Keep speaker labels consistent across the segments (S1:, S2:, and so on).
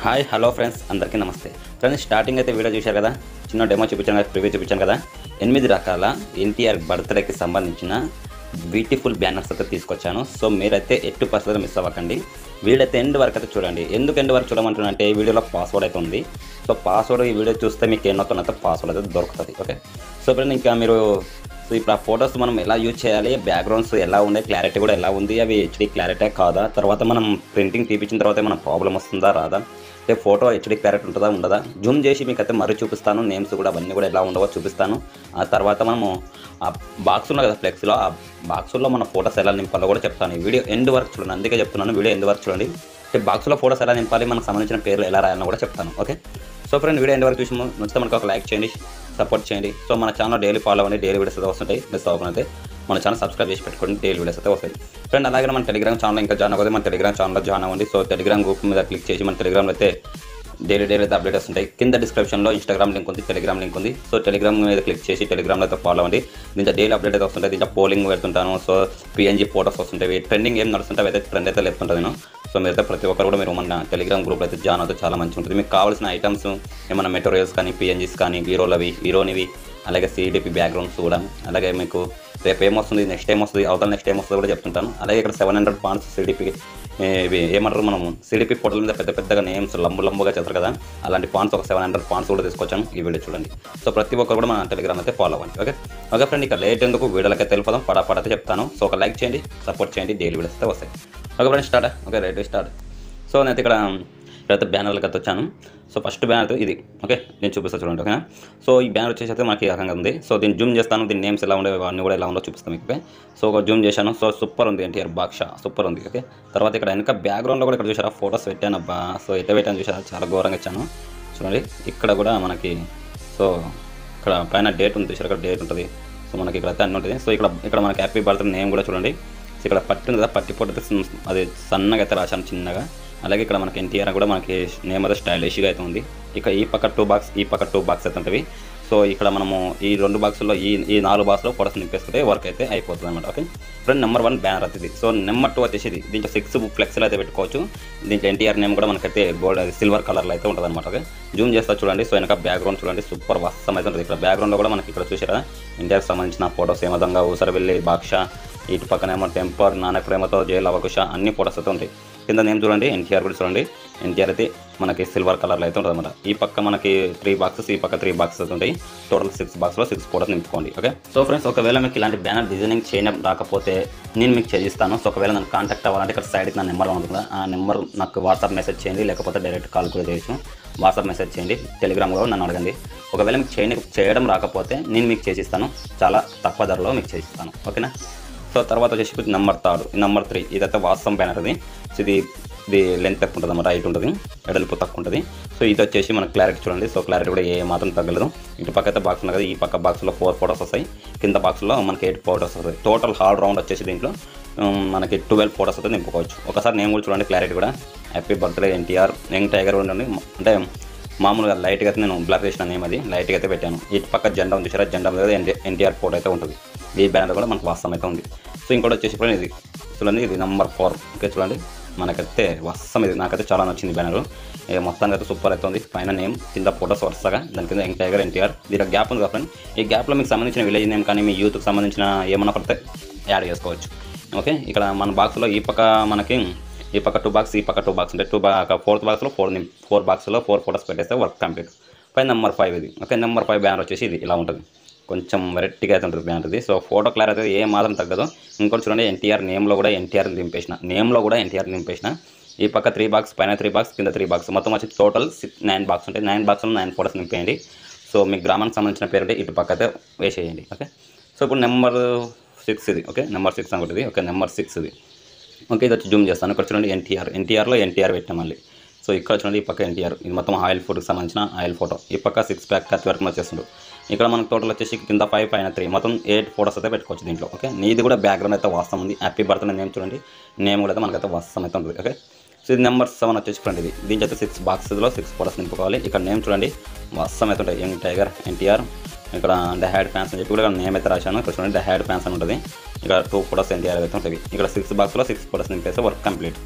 S1: hi hello friends అందరికీ నమస్తే friends starting అయితే వీడియో చూశారు కదా చిన్న డెమో చూపించాను కదా ప్రివ్యూ చూపించాను కదా ఎనిమిది రకాల ఎన్టీఆర్ బర్త్డేకి సంబంధించిన బ్యూటిఫుల్ బ్యానర్స్ అయితే తీసుకొచ్చాను సో మీరైతే ఎట్టు పర్సెంట్ మిస్ అవ్వకండి వీడైతే ఎండ్ వరకు అయితే చూడండి ఎందుకు ఎండ్ వరకు చూడమంటున్నా అంటే ఈ వీడియోలో పాస్వర్డ్ అయితే ఉంది సో పాస్వర్డ్ ఈ వీడియో చూస్తే మీకు ఎన్నొక్కనైతే పాస్వర్డ్ అయితే దొరుకుతుంది ఓకే సో ఫ్రెండ్ ఇంకా మీరు సో ఇప్పుడు ఆ ఫొటోస్ మనం ఎలా యూజ్ చేయాలి బ్యాక్గ్రౌండ్స్ ఎలా ఉన్నాయి క్లారిటీ కూడా ఎలా ఉంది అవి హెచ్డి క్లారిటీ కాదా తర్వాత మనం ప్రింటింగ్ తీపించిన తర్వాత ఏమైనా ప్రాబ్లం వస్తుందా రాదా అంటే ఫోటో హెచ్డి క్లారిటీ ఉంటుందా ఉండదా జూమ్ చేసి మీకు అయితే మరీ చూపిస్తాను నేమ్స్ కూడా అవన్నీ కూడా ఎలా ఉండవో చూపిస్తాను ఆ తర్వాత మనము ఆ బాక్స్ ఉన్నాయి కదా ఫ్లెక్స్లో ఆ బాక్సుల్లో మన ఫోటోస్ ఎలా నింపాలో కూడా చెప్తాను ఈ వీడియో ఎండ్ వరకు చూడండి అందుకే చెప్తున్నాను వీడియో ఎండ్ వరకు చూడండి అంటే బాక్స్లో ఫోటోస్ ఎలా నింపాలి మనకు సంబంధించిన పేర్లు ఎలా రాయాలని కూడా చెప్తాను okay so friend video end వరకు చూసి నచ్చితే మనకు ఒక లైక్ చేయండి సపోర్ట్ చేయండి సో మన ఛానల్ డైలీ ఫాలో అవ్వండి డైలీ వీడియోస్ అయితే వస్తుంటాయి మిస్ అవ్వకపోతే మన ఛానల్ సబ్స్క్రైబ్ చేసి పెట్టుకోండి డైలీ వీడియోస్ అయితే వస్తాయి ఫ్రెండ్ అలాగే మన టెలిగ్రామ్ ఛానల్ ఇంకా జాయిన్ అవ్వదు మన టెలిగ్రామ్ ఛానల్లో జాయిన్ అవ్వండి సో టెలిగ్రామ్ గ్రూప్ మీద క్లిక్ చేసి మన టెలిగ్రామ్లో అయితే డైలీ డైలీ అయితే అప్డేట్స్ ఉంటాయి కింద డిస్క్రిప్షన్లో ఇన్స్టాగ్రామ్ లింక్ ఉంది టెలిగ్రామ్ లింక్ ఉంది సో టెలిగ్రామ్ మీద క్లిక్ చేసి టెలిగ్రామ్లో అయితే ఫాలో అవ్వండి దీంట్లో డైలీ అప్డేట్ అయితే వస్తుంటాయి దీంట్లో పోలింగ్ పెడుతుంటాను సో పిఎన్జీ ఫోటోస్ వస్తుంటాయి ట్రెండింగ్ ఏం నడుస్తుంటాయి అయితే ట్రెండ్ అయితే లేపుతుంటుంది నేను సో మీరైతే ప్రతి ఒక్కరు కూడా మీరు మన టెలిగ్రామ్ గ్రూప్ అయితే జాయిన్ అవుతే చాలా మంచిగా ఉంటుంది మీకు కావాల్సిన ఐటమ్స్ ఏమైనా మెటీరియల్స్ కానీ పిఎన్జీస్ కానీ హీరోలవి హీరోనివి అలాగే సిడిపి బ్యాక్గ్రౌండ్స్ కూడా అలాగే మీకు రేపు ఏమొస్తుంది నెక్స్ట్ టైం వస్తుంది అవతల నెక్స్ట్ టైం వస్తుంది కూడా చెప్తుంటాను అలాగే ఇక్కడ సెవెన్ హండ్రెడ్ పాయింట్స్ సిడిపి ఇవి ఏమంటారు మనం సిడిపి ఫోటోల మీద పెద్ద పెద్దగా నేమ్స్ లంబు లంబుగా చేస్తారు కదా అలాంటి పాయింట్స్ ఒక సెవెన్ హండ్రెడ్ పాయింట్స్ కూడా తీసుకొచ్చాను ఈ వీడియో చూడండి సో ప్రతి ఒక్కరు కూడా మన టెలిగ్రామ్ అయితే ఫాలో అవ్వండి ఓకే ఓకే ఫ్రెండ్ ఇక లేట్ ఎందుకు వీడియోలకి తెలిపదాం పడాపడ అయితే చెప్తాను సో ఒక లైక్ చేయండి సపోర్ట్ చేయండి డైలీ వీడియోస్ అయితే వస్తాయి okay friend start okay right start so నేనైతే ఇక్కడ ఇక్కడైతే బ్యానర్లకి అయితే వచ్చాను సో ఫస్ట్ బ్యానర్ ఇది ఓకే నేను చూపిస్తాను చూడండి ఓకేనా సో ఈ బ్యానర్ వచ్చేసి అయితే మనకి ఈ రకంగా ఉంది సో దీన్ని జూమ్ చేస్తాను దీని నేమ్స్ ఎలా ఉండే అన్నీ కూడా ఎలా ఉందో చూపిస్తాను మీకు ఓకే సో ఒక జూమ్ చేశాను సో సూపర్ ఉంది ఎన్టీఆర్ బాక్షా సూపర్ ఉంది ఓకే తర్వాత ఇక్కడ వెనక బ్యాక్గ్రౌండ్లో కూడా ఇక్కడ చూసారా ఫోటోస్ పెట్టాను అబ్బా సో ఎట్లా పెట్టాను చూసారా చాలా ఘోరంగా ఇచ్చాను చూడండి ఇక్కడ కూడా మనకి సో ఇక్కడ పైన డేట్ ఉంది చూసారు ఇక్కడ డేట్ ఉంటుంది సో మనకి ఇక్కడ అయితే అన్నీ ఉంటుంది సో ఇక్కడ ఇక్కడ మనకి హ్యాపీ బర్త్డే నేమ్ కూడా చూడండి సో ఇక్కడ పట్టి ఉంది కదా పట్టి పొట్టు అయితే అది సన్నగా అయితే రాశాను చిన్నగా అలాగే ఇక్కడ మనకి ఎన్టీఆర్ కూడా మనకి నేమ్ అయితే స్టైలిష్గా అయితే ఉంది ఇక ఈ పక్క టూ బాక్స్ ఈ పక్క టూ బాక్స్ అయితే ఉంటుంది సో ఇక్కడ మనము ఈ రెండు బాక్సుల్లో ఈ ఈ నాలుగు బాక్స్లో ఫోటోస్ నింపేసుకుంటే వర్క్ అయితే అయిపోతుంది అనమాట okay friend number one banner అవుతుంది సో నెంబర్ టూ వచ్చేసి ఇది దీంట్లో సిక్స్ ఫ్లెక్స్లో అయితే పెట్టుకోవచ్చు దీంట్లో ఎన్టీఆర్ నేమ్ కూడా మనకైతే గోల్డ్ సిల్వర్ కలర్లో అయితే ఉంటుంది అనమాట ఓకే జూమ్ చేస్తా చూడండి సో వెనక బ్యాక్గ్రౌండ్ చూడండి సూపర్ వస్తం అయితే ఉంటుంది ఇక్కడ బ్యాక్గ్రౌండ్లో కూడా మనకి ఇక్కడ చూసారా ఎన్టీఆర్కి సంబంధించిన ఫోటోస్ ఏ విధంగా ఊసరవెల్లి బాక్షా ఇటు పక్కన ఏమో టెంపర్ నాన్న ప్రేమతో జైలు అవకుశ అన్ని ఫోటోస్ అయితే ఉంటాయి కింద నేమ్ చూడండి ఎన్టీఆర్ కూడా చూడండి ఎన్టీఆర్ అయితే మనకి సిల్వర్ కలర్లో అయితే ఉంటుంది అనమాట ఈ పక్క మనకి త్రీ బాక్సెస్ ఈ పక్క త్రీ బాక్సెస్ అయితే ఉంటాయి టోటల్ సిక్స్ బాక్స్లో సిక్స్ ఫోటోస్ నింపుకోండి ఓకే సో ఫ్రెండ్స్ ఒకవేళ మీకు ఇలాంటి బ్యానర్ డిజైనింగ్ చేయడం రాకపోతే నేను మీకు చేయిస్తాను సో ఒకవేళ నన్ను కాంటాక్ట్ అవ్వాలంటే ఇక్కడ సైడ్కి నా నెంబర్ ఉంటుంది కదా ఆ నెంబర్ నాకు వాట్సాప్ మెసేజ్ చేయండి లేకపోతే డైరెక్ట్ కాల్ కూడా చేయొచ్చు వాట్సాప్ మెసేజ్ చేయండి టెలిగ్రామ్లో నన్ను అడగండి ఒకవేళ మీకు చేయని చేయడం రాకపోతే నేను మీకు చేసిస్తాను చాలా తక్కువ ధరలో మీకు చేసిస్తాను ఓకేనా సో తర్వాత వచ్చేసి నెంబర్ థర్డ్ నెంబర్ త్రీ ఇదైతే వాస్తవం బ్యానర్ ఇది సో ఇది ఇది లెంత్ తక్కువ ఉంటుంది అన్నమాట హైట్ ఉంటుంది ఎడల్పు తక్కువ ఉంటుంది సో ఇది వచ్చేసి మనకు క్లారిటీ చూడండి సో క్లారిటీ కూడా ఏ మాత్రం తగ్గలేదు ఇటు పక్క అయితే బాక్స్ ఉంది కదా ఈ పక్క బాక్స్లో ఫోర్ ఫోటోస్ వస్తాయి కింద బాక్స్లో మనకి ఎయిట్ ఫోటోస్ వస్తాయి టోటల్ హాల్ రౌండ్ వచ్చేసి దీంట్లో ఉమ్, మనకి ట్వెల్వ్ ఫోటోస్ అయితే నింపుకోవచ్చు ఒకసారి నేను కూడా చూడండి క్లారిటీ కూడా happy birthday NTR young tiger ఉండండి అంటే మామూలుగా లైట్గా అయితే నేను బ్లాక్ చేసిన నేమ్ అది లైట్గా అయితే పెట్టాను ఇటు పక్క జెండా ఉంది చూసారా జెండా మీద ఎన్టీ ఎన్టీఆర్ ఫోటో అయితే ఉంటుంది ఈ బ్యానర్ కూడా మనకు వాస్తవం అయితే ఉంది సో ఇంకోటి వచ్చేసి కూడా ఇది చూడండి ఇది నెంబర్ ఫోర్ ఓకే చూడండి మనకైతే వస్తాం ఇది నాకైతే చాలా నచ్చింది బ్యానర్ ఇక మొత్తానికి అయితే సూపర్ అయితే ఉంది పైన నేమ్ కింద ఫోటోస్ వరుసగా దాని కింద యంగ్ టైగర్ ఎన్టీఆర్ దీనికి గ్యాప్ ఉంది కాబట్టి ఈ గ్యాప్లో మీకు సంబంధించిన విలేజ్ నేమ్ కానీ మీ యూత్కి సంబంధించిన ఏమన్నా పడితే యాడ్ చేసుకోవచ్చు ఓకే ఇక్కడ మన బాక్స్లో ఈ పక్క మనకి ఈ పక్క టూ బాక్స్ ఈ పక్క టూ బాక్స్ అంటే టూ బా ఫోర్త్ బాక్స్లో ఫోర్ ఫోర్ బాక్స్లో ఫోర్ ఫోటోస్ పెట్టేస్తే వర్క్ కంప్లీట్ పై నెంబర్ ఫైవ్ ఇది ఓకే నెంబర్ ఫైవ్ బ్యానర్ వచ్చేసి ఇది ఇలా ఉంటుంది కొంచెం వెరైటీగా అయితే ఉంటుంది బ్యానర్ ఇది సో ఫోటో క్లారిటీ అయితే ఏ మాత్రం తగ్గదు ఇంకోటి చూడండి ఎన్టీఆర్ నేమ్లో కూడా ఎన్టీఆర్ నింపేసిన నేమ్లో కూడా ఎన్టీఆర్ నింపేసిన ఈ పక్క త్రీ బాక్స్ పైన త్రీ బాక్స్ కింద త్రీ బాక్స్ మొత్తం వచ్చి టోటల్ సిక్స్ నైన్ బాక్స్ ఉంటాయి నైన్ బాక్స్లో నైన్ ఫోటోస్ నింపేయండి సో మీ గ్రామానికి సంబంధించిన పేరు ఉంటే ఇటు పక్క అయితే వేసేయండి ఓకే సో ఇప్పుడు నెంబర్ సిక్స్ ఇది ఓకే నెంబర్ సిక్స్ అనుకుంటుంది ఓకే నెంబర్ సిక్స్ ఇది ఓకే ఇది వచ్చి జూమ్ చేస్తాను ఇక్కడ చూడండి ఎన్టీఆర్ ఎన్టీఆర్లో ఎన్టీఆర్ పెట్టాం మళ్ళీ సో ఇక్కడ చూడండి ఈ పక్క ఎన్టీఆర్ ఇది మొత్తం ఆయిల్ ఫోటోకి సంబంధించిన ఆయిల్ ఫోటో ఈ పక్క సిక్స్ ప్యాక్ కత్తి వరకు వచ్చేస్తుండు ఇక్కడ మనకు టోటల్ వచ్చేసి కింద ఫైవ్ పైన త్రీ మొత్తం ఎయిట్ ఫోటోస్ అయితే పెట్టుకోవచ్చు దీంట్లో ఓకే నీది కూడా బ్యాక్గ్రౌండ్ అయితే వాస్తవం ఉంది హ్యాపీ బర్త్డే నేమ్ చూడండి నేమ్ కూడా అయితే మనకైతే వాస్తవం అయితే ఉంటుంది ఓకే సో ఇది నెంబర్ సెవెన్ వచ్చేసి ఫ్రెండ్ ఇది దీంట్లో అయితే సిక్స్ బాక్సెస్లో సిక్స్ ఫోటోస్ నింపుకోవాలి ఇక్కడ నేమ్ చూడండి వాస్తవం అయితే ఉంటాయి యంగ్ టైగర్ ఎన్టీఆర్ ఇక్కడ డెహాడ్ ఫ్యాన్స్ అని చెప్పి కూడా నేమ్ అయితే రాశాను ఇక్కడ చూడండి డెహాడ్ ఫ్యాన్స్ అని ఉంటుంది ఇక్కడ టూ ఫోటోస్ ఎన్టీఆర్ అయితే ఉంటుంది ఇక్కడ సిక్స్ బాక్స్లో సిక్స్ ఫోటోస్ నింపేస్తే వర్క్ కంప్లీట్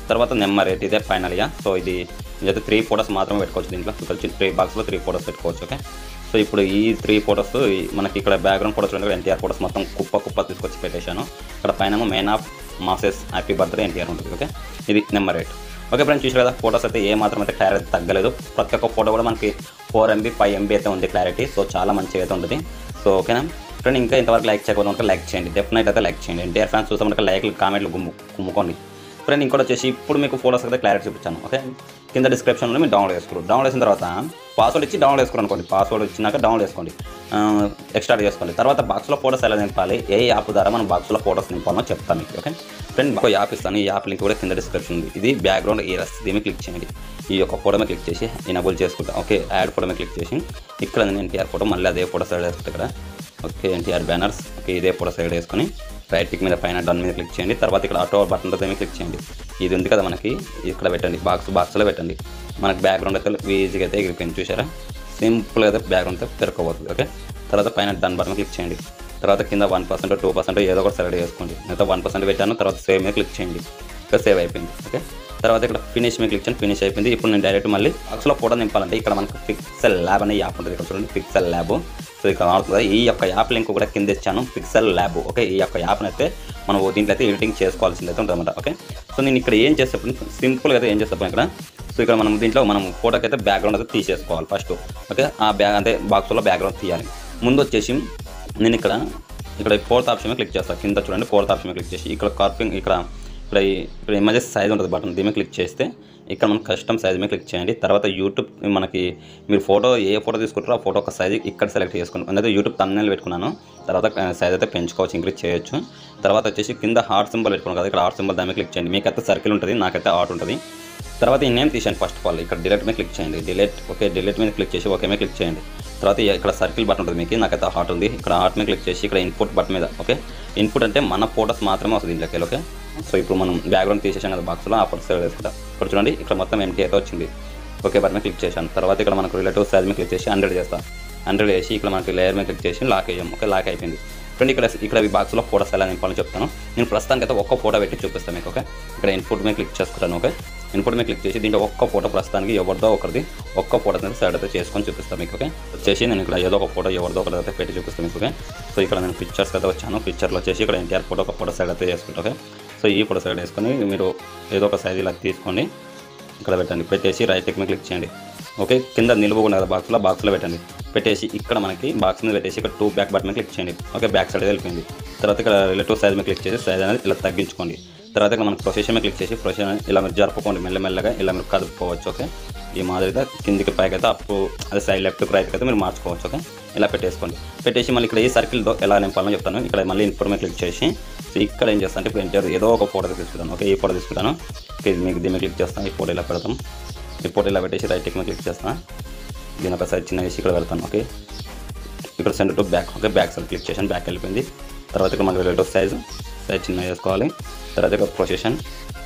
S1: తర్వాత నెంబర్ ఎయిట్ ఇదే ఫైనల్గా సో ఇది ఇదైతే త్రీ ఫోటోస్ మాత్రమే పెట్టుకోవచ్చు దీంట్లో ఇక్కడ వచ్చి త్రీ బాక్స్లో త్రీ ఫోటోస్ పెట్టుకోవచ్చు ఓకే సో ఇప్పుడు ఈ త్రీ ఫోటోస్ మనకి ఇక్కడ బ్యాక్గ్రౌండ్ ఫోటోస్ ఉంటాయి ఎన్టీఆర్ ఫోటోస్ మొత్తం కుప్ప కుప్ప తీసుకొచ్చి పెట్టేశాను ఇక్కడ పైన man of masses happy birthday NTR ఉంటుంది ఓకే ఇది నెంబర్ ఎయిట్ ఓకే ఫ్రెండ్స్ చూసారు కదా ఫోటోస్ అయితే ఏ మాత్రం అయితే క్లారిటీ తగ్గలేదు ప్రతి ఒక్క ఫోటో కూడా మనకి ఫోర్ ఎంబీ ఫైవ్ ఎంబీ అయితే ఉంది క్లారిటీ సో చాలా మంచిగా అయితే ఉంటుంది సో ఓకేనా ఫ్రెండ్ ఇంకా ఇంతవరకు లైక్ చేయకపోతే ఉంటే లైక్ చేయండి డెఫినెట్ అయితే లైక్ చేయండి ఎన్టీఆర్ ఫ్యాన్స్ చూసామంటే లైక్లు కామెంట్లు గుమ్ము కుమ్ముకోండి ఫ్రెండ్ ఇంకోటి వచ్చేసి ఇప్పుడు మీకు ఫోటోస్ అయితే క్లారిటీ చూపించాను ఓకే కింద డిస్క్రిప్షన్లో మీరు డౌన్లోడ్ చేసుకోండి డౌన్లోడ్ చేసిన తర్వాత పాస్వర్డ్ ఇచ్చి డౌన్లోడ్ చేసుకోండి అనుకోండి పాస్వర్డ్ ఇచ్చినాక డౌన్లోడ్ చేసుకోండి ఎక్స్ట్రా చేసుకోండి తర్వాత బాక్స్లో ఫోటోస్ ఎలా నింపాలి ఏ యాప్ ద్వారా మనం బాక్స్లో ఫోటోస్ నింపాలో చెప్తాను మీకు ఓకే ఫ్రెండ్ ఒక యాప్ ఇస్తాను ఈ యాప్ లింక్ కూడా కింద డిస్క్రిప్షన్ ఉంది ఇది బ్యాక్గ్రౌండ్ ఏరస్ దీన్ని క్లిక్ చేయండి ఈ యొక్క ఫోటో మీద క్లిక్ చేసి ఎనబుల్ చేసుకుంటా ఓకే యాడ్ ఫోటో మీద క్లిక్ చేసి ఇక్కడ నేను ఎన్టీఆర్ ఫోటో మళ్ళీ అదే ఫోటో సైడ్ వేసుకుంటా ఇక్కడ ఓకే ఎన్టీఆర్ బ్యానర్స్ ఓకే ఇదే ఫోటో సైడ్ వేసుకొని రైట్ క్లిక్ మీద పైన డన్ మీద క్లిక్ చేయండి తర్వాత ఇక్కడ ఆటో బటన్ మీద క్లిక్ చేయండి ఇది ఉంది కదా మనకి ఇక్కడ పెట్టండి బాక్స్ బాక్స్లో పెట్టండి మనకి బ్యాక్గ్రౌండ్ అయితే ఈజీగా అయితే ఎగిరిపోయింది చూసారా సింపుల్గా అయితే బ్యాక్గ్రౌండ్ అయితే పెరగబోతుంది ఓకే తర్వాత పైన డన్ బటన్ క్లిక్ చేయండి తర్వాత కింద వన్ పర్సెంట్ టూ పర్సెంట్ ఏదో ఒకటి సెలెక్ట్ చేసుకోండి నేనైతే వన్ పర్సెంట్ పెట్టాను తర్వాత సేవ్ మీద క్లిక్ చేయండి ఇక్కడ సేవ్ అయిపోయింది ఓకే తర్వాత ఇక్కడ ఫినిష్ మీద క్లిక్ చేయండి ఫినిష్ అయిపోయింది ఇప్పుడు నేను డైరెక్ట్ మళ్ళీ బాక్స్లో ఫోటో నింపాలంటే ఇక్కడ మనకు పిక్సెల్ ల్యాబ్ అనే యాప్ ఉంటుంది ఇక్కడ చూడండి పిక్సెల్ ల్యాబ్ సో ఇక్కడ అవుతుంది ఈ యొక్క యాప్ లింక్ కూడా కింద ఇచ్చాను పిక్సెల్ ల్యాబ్ ఓకే ఈ యొక్క యాప్ని అయితే మనం దీంట్లో అయితే ఎడిటింగ్ చేసుకోవాల్సింది అయితే ఉంటుందన్నమాట ఓకే సో నేను ఇక్కడ ఏం చేస్తాను సింపుల్గా అయితే ఏం చేస్తాను ఇక్కడ సో ఇక్కడ మనం దీంట్లో మనం ఫోటోకి అయితే బ్యాక్గ్రౌండ్ అయితే తీసేసుకోవాలి ఫస్ట్ ఓకే ఆ బ్యాగ్ అంటే బాక్స్లో బ్యాక్గ్రౌండ్ తీయాలి ముందు వచ్చేసి నేను ఇక్కడ ఇక్కడ ఫోర్త్ ఆప్షన్ మీద క్లిక్ చేస్తాను కింద చూడండి ఫోర్త్ ఆప్షన్ మీద క్లిక్ చేసి ఇక్కడ కార్పింగ్ ఇక్కడ ఇక్కడ ఈ- ఇక్కడ ఇమేజెస్ సైజ్ ఉంటుంది బటన్ దీని మీద క్లిక్ చేస్తే ఇక్కడ మనం కస్టమ్ సైజ్ మీద క్లిక్ చేయండి తర్వాత యూట్యూబ్ మనకి మీరు ఫోటో ఏ ఫోటో తీసుకుంటారో ఆ ఫోటో ఒక సైజ్ ఇక్కడ సెలెక్ట్ చేసుకున్నాను అనేది యూట్యూబ్ తమ్నేల్ పెట్టుకున్నాను తర్వాత సైజ్ అయితే పెంచుకోవచ్చు ఇంక్రీజ్ చేయొచ్చు తర్వాత వచ్చేసి కింద హార్ట్ సింబల్ పెట్టుకున్నాను కదా ఇక్కడ హార్ట్ సింబల్ దాని మీద క్లిక్ చేయండి మీకు అయితే సర్కిల్ ఉంటుంది నాకైతే హార్ట్ ఉంటుంది తర్వాత ఈ నేమ్ తీసేయండి ఫస్ట్ ఆఫ్ ఆల్ ఇక్కడ డిలీట్ మీద క్లిక్ చేయండి డిలీట్ ఓకే డిలీట్ మీద క్లిక్ చేసి ఓకే మీద క్లిక్ చేయండి తర్వాత ఈ- ఇక్కడ సర్కిల్ బటన్ ఉంటుంది మీకు నాకైతే హార్ట్ ఉంది ఇక్కడ హార్ట్ మీద క్లిక్ చేసి ఇక్కడ ఇన్పుట్ బటన్ మీద ఓకే ఇన్పుట్ అంటే మన ఫోటోస్ మాత్రమే వస్తుంది దీంట్లోకి ఓకే సో ఇప్పుడు మనం బ్యాక్గ్రౌండ్ తీసేసాం కదా బాక్స్లో ఆ ఫోటోస్ వేసుకుంటాం ఇక్కడ చూడండి ఇక్కడ మొత్తం ఎంటీ అయితే వచ్చింది ఓకే బటన్ మీద క్లిక్ చేశాను తర్వాత ఇక్కడ మనకు రిలేటివ్ సైజ్ మీద క్లిక్ చేసి హండ్రెడ్ చేస్తాను హండ్రెడ్ వేసి ఇక్కడ మనకి లేయర్ మీద క్లిక్ చేసి లాక్ అయ్యాం ఓకే లాక్ అయిపోయింది ఫ్రెండ్ ఇక్కడ ఇక్కడ ఈ బాక్స్లో ఫోటోస్ ఎలా నింపాలని చెప్తాను నేను ప్రస్తుతానికి అయితే ఒక్క ఫోటో పెట్టి చూపిస్తాను మీకు ఓకే ఇక్కడ ఇన్పుట్ మీద క్లిక్ చేసుకుంటాను ఓకే ఇన్పుట్ మీద క్లిక్ చేసి దీంట్లో ఒక్క ఫోటో ప్రస్తుతానికి ఎవరిదో ఒకరిది ఒక్క ఫోటో అయితే సైడ్ అయితే చేసుకొని చూపిస్తాను మీకు ఓకే వచ్చేసి నేను ఇక్కడ ఏదో ఒక ఫోటో ఎవరిదో ఒకటి అయితే పెట్టి చూపిస్తాను మీకు ఓకే సో ఇక్కడ నేను పిక్చర్స్ అయితే వచ్చాను పిక్చర్లో వచ్చేసి ఇక్కడ ఎన్టీఆర్ ఫోటో ఒక ఫోటో సైడ్ అయితే చేసుకుంటా ఓకే సో ఈ ఫోటో సైడ్ వేసుకొని మీరు ఏదో ఒక సైజ్ ఇలా తీసుకోండి ఇక్కడ పెట్టండి పెట్టేసి రైట్ క్లిక్ మీద క్లిక్ చేయండి ఓకే కింద నిలువు ఉన్న బాక్స్లో బాక్స్లో పెట్టండి పెట్టేసి ఇక్కడ మనకి బాక్స్ మీద పెట్టేసి ఇక్కడ టూ బ్యాక్ బటన్ మీద క్లిక్ చేయండి ఓకే బ్యాక్ సైడ్ వెళ్ళిపోయింది తర్వాత ఇక్కడ రిలేటివ్ సైజ్ మీద క్లిక్ చేసి సైజ్ అనేది ఇలా తగ్గించుకోండి తర్వాత ఇక్కడ మనకి ప్రొఫెషన్ మీద క్లిక్ చేసి ప్రొఫెషన్ ఇలా మీరు జరుపుకోండి మెల్లమెల్లగా ఇలా మీరు కదుపుకోవచ్చు ఓకే ఈ మాదిరిగా కిందికి పైకి అయితే అప్పు అదే సైడ్ లెఫ్ట్కి రైట్కి అయితే మీరు మార్చుకోవచ్చు ఓకే ఇలా పెట్టేసుకోండి పెట్టేసి మళ్ళీ ఇక్కడ ఈ సర్కిల్తో ఎలా నింపాలని చెప్తాను ఇక్కడ మళ్ళీ ఇన్పుట్ మీద క్లిక్ చేసి సో ఇక్కడ ఏం చేస్తాను అంటే ఇప్పుడు ఎన్టీఆర్ ఏదో ఒక ఫోటో తీసుకుంటాను ఓకే ఈ ఫోటో తీసుకుంటాను ఓకే ఇది మీకు దీని మీద క్లిక్ చేస్తాను ఈ ఫోటో ఇలా పెడతాం ఈ ఫోటో ఇలా పెట్టేసి రైట్ మీద క్లిక్ చేస్తాను దీని ఒక సైజ్ చిన్న వేసి ఇక్కడ పెడతాను ఓకే ఇక్కడ centre to back okay back side click చేసాను బ్యాక్ వెళ్ళిపోయింది తర్వాత ఇక్కడ మనకి రిలేటివ్ సైజ్ సైజ్ చిన్న చేసుకోవాలి తర్వాత ఇక్కడ ప్రొసెషన్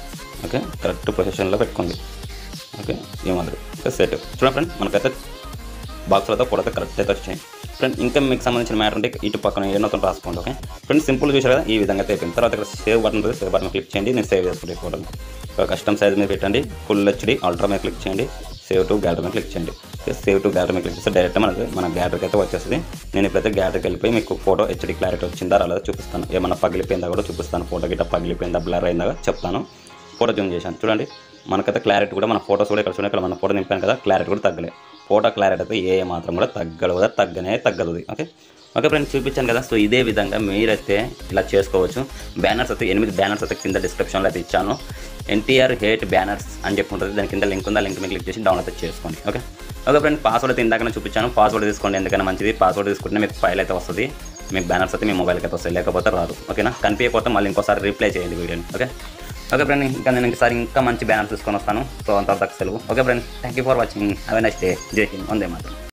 S1: ఓకే కరెక్ట్ ప్రొసెషన్లో పెట్టుకోండి ఓకే ఈ మాదిరి ఓకే సెట్ చూడండి ఫ్రెండ్ మనకైతే బాక్స్లో అయితే ఫోటో అయితే కరెక్ట్ అయితే వచ్చాయి ఫ్రెండ్ ఇంకా మీకు సంబంధించిన మ్యాటర్ ఉంటే ఇటు పక్కన ఏమవుతుందో రాసుకోండి ఓకే ఫ్రెండ్ సింపుల్ చూసారు కదా ఈ విధంగా అయితే అయిపోయింది తర్వాత ఇక్కడ సేవ్ బటన్ ఉంటుంది సేవ్ బటన్ క్లిక్ చేయండి నేను సేవ్ చేసుకుంటే ఫోటో ఇక్కడ కస్టమ్ సైజ్ మీద పెట్టండి ఫుల్ హెచ్డి అల్ట్రా మీద క్లిక్ చేయండి సేవ్ టు గ్యాలరీ మీద క్లిక్ చేయండి సేవ్ టు గ్యాలరీ మీద క్లిక్ చేస్తే డైరెక్ట్ మనకి మన గ్యాలరీకి అయితే వచ్చేస్తుంది నేను ఇప్పుడైతే గ్యాలరీకి వెళ్ళిపోయి మీకు ఫోటో హెచ్డి క్లారిటీ వచ్చిందా రాలేదో చూపిస్తాను ఏమన్నా పగిలిపోయిందా కూడా చూపిస్తాను ఫోటో గిట్ట పగిలిపోయిందా బ్లర్ అయిందా కూడా చెప్తాను ఫోటో జూమ్ చేశాను చూడండి మనకైతే క్లారిటీ కూడా మన ఫోటోస్ కూడా ఇక్కడ చూడండి ఇక్కడ మన ఫోటో నింపాను కదా క్లారిటీ కూడా తగ్గలే ఫోటో క్లారిటీ అయితే ఏ మాత్రం కూడా తగ్గదు కూడా తగ్గనే తగ్గదు ఓకే ఓకే ఫ్రెండ్స్ చూపించాను కదా సో ఇదే విధంగా మీరైతే ఇలా చేసుకోవచ్చు బ్యానర్స్ అయితే ఎనిమిది బ్యానర్స్ అయితే కింద డిస్క్రిప్షన్లో అయితే ఇచ్చాను ఎన్టీఆర్ హేట్ బ్యానర్స్ అని చెప్పి ఉంటుంది దాని కింద లింక్ ఉందా లింక్ మీద క్లిక్ చేసి డౌన్లోడ్ అయితే చేసుకోండి ఓకే ఓకే ఫ్రెండ్ పాస్వర్డ్ అయితే ఇందాకనే చూపించాను పాస్వర్డ్ తీసుకోండి ఎందుకైనా మంచిది పాస్వర్డ్ తీసుకుంటే మీకు ఫైల్ అయితే వస్తుంది మీకు బ్యానర్స్ అయితే మీ మొబైల్కి అయితే వస్తాయి లేకపోతే రాదు ఓకేనా కనిపించకపోతే మళ్ళీ ఇంకోసారి రీప్లై చేయండి వీడియోని ఓకే ఓకే ఫ్రెండ్ ఇంకా నేను ఇంకోసారి ఇంకా మంచి బ్యానర్ తీసుకొని వస్తాను సో అంతవరకు సెలవు okay friend thank you for watching have a next day జై హింద్ వందే మాత్రం